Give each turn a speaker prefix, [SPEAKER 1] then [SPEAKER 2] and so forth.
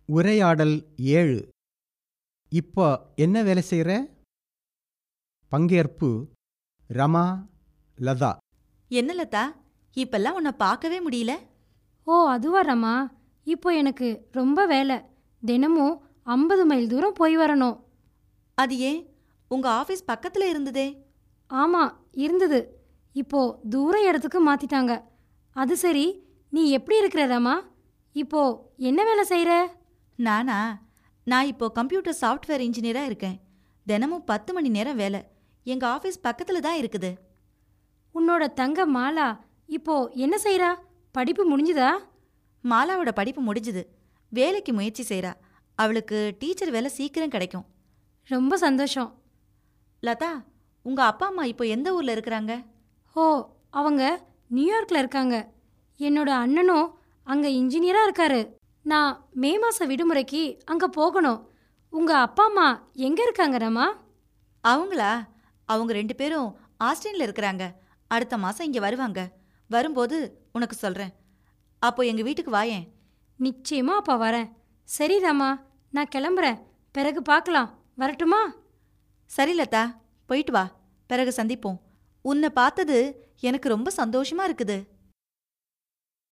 [SPEAKER 1] உரையாடல் ஏழு இப்போ என்ன வேலை செய்கிற பங்கேற்பு ரமா லதா
[SPEAKER 2] என்ன லதா இப்பெல்லாம் உன்னை பார்க்கவே முடியல
[SPEAKER 3] ஓ அதுவா ரமா இப்போ எனக்கு ரொம்ப வேலை தினமும் ஐம்பது மைல் தூரம் போய் வரணும்
[SPEAKER 2] அது ஏன் உங்க ஆபீஸ் பக்கத்துல இருந்ததே
[SPEAKER 3] ஆமா இருந்தது இப்போ தூர இடத்துக்கு மாத்திட்டாங்க அது சரி நீ எப்படி இருக்கிற ரமா இப்போ என்ன வேலை செய்யற
[SPEAKER 2] நானா நான் இப்போ கம்ப்யூட்டர் சாஃப்ட்வேர் இன்ஜினியரா இருக்கேன் தினமும் பத்து மணி நேரம் வேலை எங்க ஆபீஸ் பக்கத்துல தான் இருக்குது
[SPEAKER 3] உன்னோட தங்க மாலா இப்போ என்ன செய்றா படிப்பு முடிஞ்சுதா
[SPEAKER 2] மாலாவோட படிப்பு முடிஞ்சுது வேலைக்கு முயற்சி செய்றா அவளுக்கு டீச்சர் வேலை சீக்கிரம் கிடைக்கும்
[SPEAKER 3] ரொம்ப சந்தோஷம்
[SPEAKER 2] லதா உங்க அப்பா அம்மா இப்போ எந்த ஊர்ல இருக்கிறாங்க
[SPEAKER 3] ஓ அவங்க நியூயார்க்ல இருக்காங்க என்னோட அண்ணனும் அங்க இன்ஜினியரா இருக்காரு நான் மே மாச விடுமுறைக்கு அங்க போகணும் உங்க அப்பா அம்மா எங்க இருக்காங்க ரமா
[SPEAKER 2] அவங்களா அவங்க ரெண்டு பேரும் ஆஸ்டின்ல இருக்கிறாங்க அடுத்த மாசம் இங்க வருவாங்க வரும்போது உனக்கு சொல்றேன் அப்போ எங்க வீட்டுக்கு வாயேன்
[SPEAKER 3] நிச்சயமா அப்பா வரேன் சரி ரமா நான் கிளம்புறேன் பிறகு பார்க்கலாம் வரட்டுமா
[SPEAKER 2] சரி லதா போயிட்டு வா பிறகு சந்திப்போம் உன்னை பார்த்தது எனக்கு ரொம்ப சந்தோஷமா இருக்குது